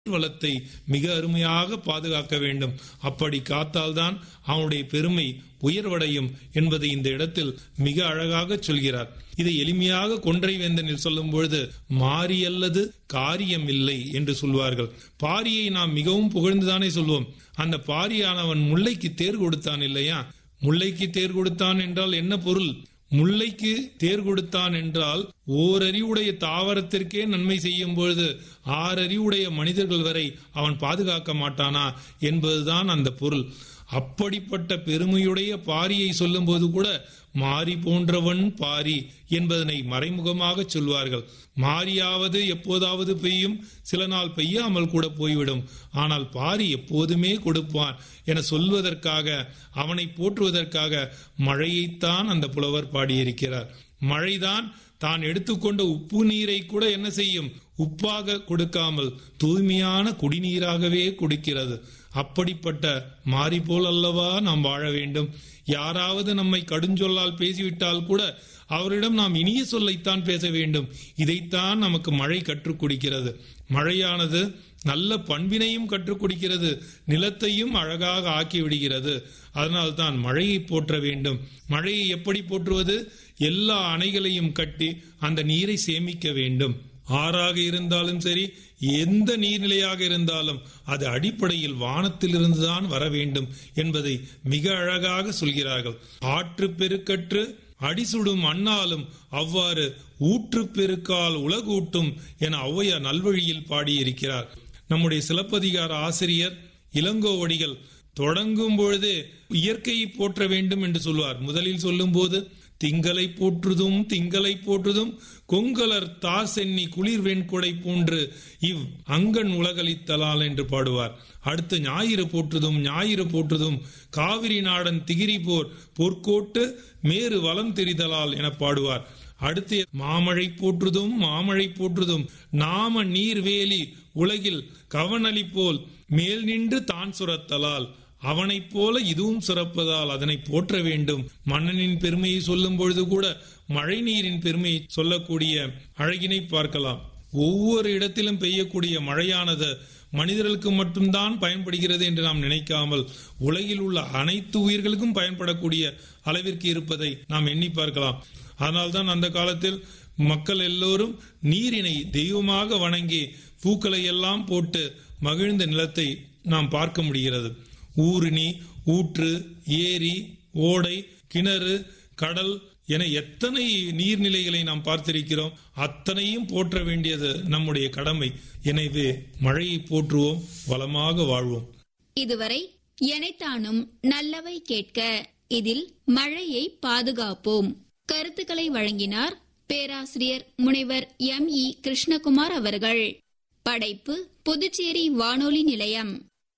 வளத்தை மிக அருமையாக பாதுகாக்க வேண்டும் அப்படி காத்தால்தான் அவனுடைய பெருமை உயர்வடையும் என்பதை இந்த இடத்தில் மிக அழகாக சொல்கிறார் இதை எளிமையாக கொன்றை வேந்தனில் சொல்லும் பொழுது மாறி அல்லது காரியம் இல்லை என்று சொல்வார்கள் பாரியை நாம் மிகவும் புகழ்ந்துதானே சொல்வோம் அந்த பாரியானவன் முல்லைக்கு தேர் கொடுத்தான் இல்லையா முல்லைக்கு தேர் கொடுத்தான் என்றால் என்ன பொருள் முல்லைக்கு தேர் கொடுத்தான் என்றால் ஓரறிவுடைய தாவரத்திற்கே நன்மை செய்யும் பொழுது ஆறறிவுடைய மனிதர்கள் வரை அவன் பாதுகாக்க மாட்டானா என்பதுதான் அந்த பொருள் அப்படிப்பட்ட பெருமையுடைய பாரியை சொல்லும்போது கூட மாறி போன்றவன் பாரி என்பதனை மறைமுகமாக சொல்வார்கள் மாரியாவது எப்போதாவது பெய்யும் சில நாள் பெய்யாமல் கூட போய்விடும் ஆனால் பாரி எப்போதுமே கொடுப்பான் என சொல்வதற்காக அவனை போற்றுவதற்காக மழையைத்தான் அந்த புலவர் பாடியிருக்கிறார் மழைதான் தான் எடுத்துக்கொண்ட உப்பு நீரை கூட என்ன செய்யும் உப்பாக கொடுக்காமல் தூய்மையான குடிநீராகவே கொடுக்கிறது அப்படிப்பட்ட மாறி போல் அல்லவா நாம் வாழ வேண்டும் யாராவது நம்மை கடுஞ்சொல்லால் பேசிவிட்டால் கூட அவரிடம் நாம் இனிய சொல்லைத்தான் பேச வேண்டும் இதைத்தான் நமக்கு மழை கற்றுக் கொடுக்கிறது மழையானது நல்ல பண்பினையும் கற்றுக் கொடுக்கிறது நிலத்தையும் அழகாக ஆக்கி விடுகிறது அதனால்தான் மழையை போற்ற வேண்டும் மழையை எப்படி போற்றுவது எல்லா அணைகளையும் கட்டி அந்த நீரை சேமிக்க வேண்டும் ஆறாக இருந்தாலும் சரி எந்த நீர்நிலையாக இருந்தாலும் அது அடிப்படையில் வானத்திலிருந்துதான் வர வேண்டும் என்பதை மிக அழகாக சொல்கிறார்கள் ஆற்று பெருக்கற்று அடிசுடும் அண்ணாலும் அவ்வாறு ஊற்று பெருக்கால் உலகூட்டும் என ஔவையார் நல்வழியில் பாடியிருக்கிறார் நம்முடைய சிலப்பதிகார ஆசிரியர் இளங்கோவடிகள் தொடங்கும் பொழுதே இயற்கையை போற்ற வேண்டும் என்று சொல்வார் முதலில் சொல்லும் போது திங்களை போற்றுதும் திங்களை போற்றுதும் கொங்கலர் தார் சென்னி குளிர் வெண்குடை போன்று இவ் அங்கன் உலகளித்தலால் என்று பாடுவார் அடுத்து ஞாயிறு போற்றுதும் ஞாயிறு போற்றுதும் காவிரி நாடன் திகிரி போர் பொற்கோட்டு மேறு வலம் தெரிதலால் என பாடுவார் அடுத்து மாமழை போற்றுதும் மாமழை போற்றுதும் நாம நீர்வேலி உலகில் கவனளி போல் மேல் நின்று தான் சுரத்தலால் அவனைப் போல இதுவும் சிறப்பதால் அதனை போற்ற வேண்டும் மன்னனின் பெருமையை சொல்லும் பொழுது கூட மழை நீரின் பெருமையை சொல்லக்கூடிய அழகினை பார்க்கலாம் ஒவ்வொரு இடத்திலும் பெய்யக்கூடிய மழையானது மனிதர்களுக்கு மட்டும்தான் பயன்படுகிறது என்று நாம் நினைக்காமல் உலகில் உள்ள அனைத்து உயிர்களுக்கும் பயன்படக்கூடிய அளவிற்கு இருப்பதை நாம் எண்ணி பார்க்கலாம் அதனால்தான் அந்த காலத்தில் மக்கள் எல்லோரும் நீரினை தெய்வமாக வணங்கி பூக்களை எல்லாம் போட்டு மகிழ்ந்த நிலத்தை நாம் பார்க்க முடிகிறது ஊருணி ஊற்று ஏரி ஓடை கிணறு கடல் என எத்தனை நீர்நிலைகளை நாம் பார்த்திருக்கிறோம் அத்தனையும் போற்ற வேண்டியது நம்முடைய கடமை எனவே மழையை போற்றுவோம் வளமாக வாழ்வோம் இதுவரை எனைத்தானும் நல்லவை கேட்க இதில் மழையை பாதுகாப்போம் கருத்துக்களை வழங்கினார் பேராசிரியர் முனைவர் எம் இ கிருஷ்ணகுமார் அவர்கள் படைப்பு புதுச்சேரி வானொலி நிலையம்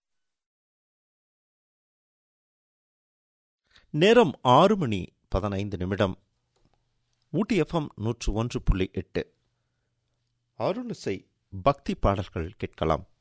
நேரம் ஆறு மணி பதினைந்து நிமிடம் ஊட்டி எஃப்எம் நூற்று ஒன்று புள்ளி எட்டு அருணிசை பக்தி பாடல்கள் கேட்கலாம்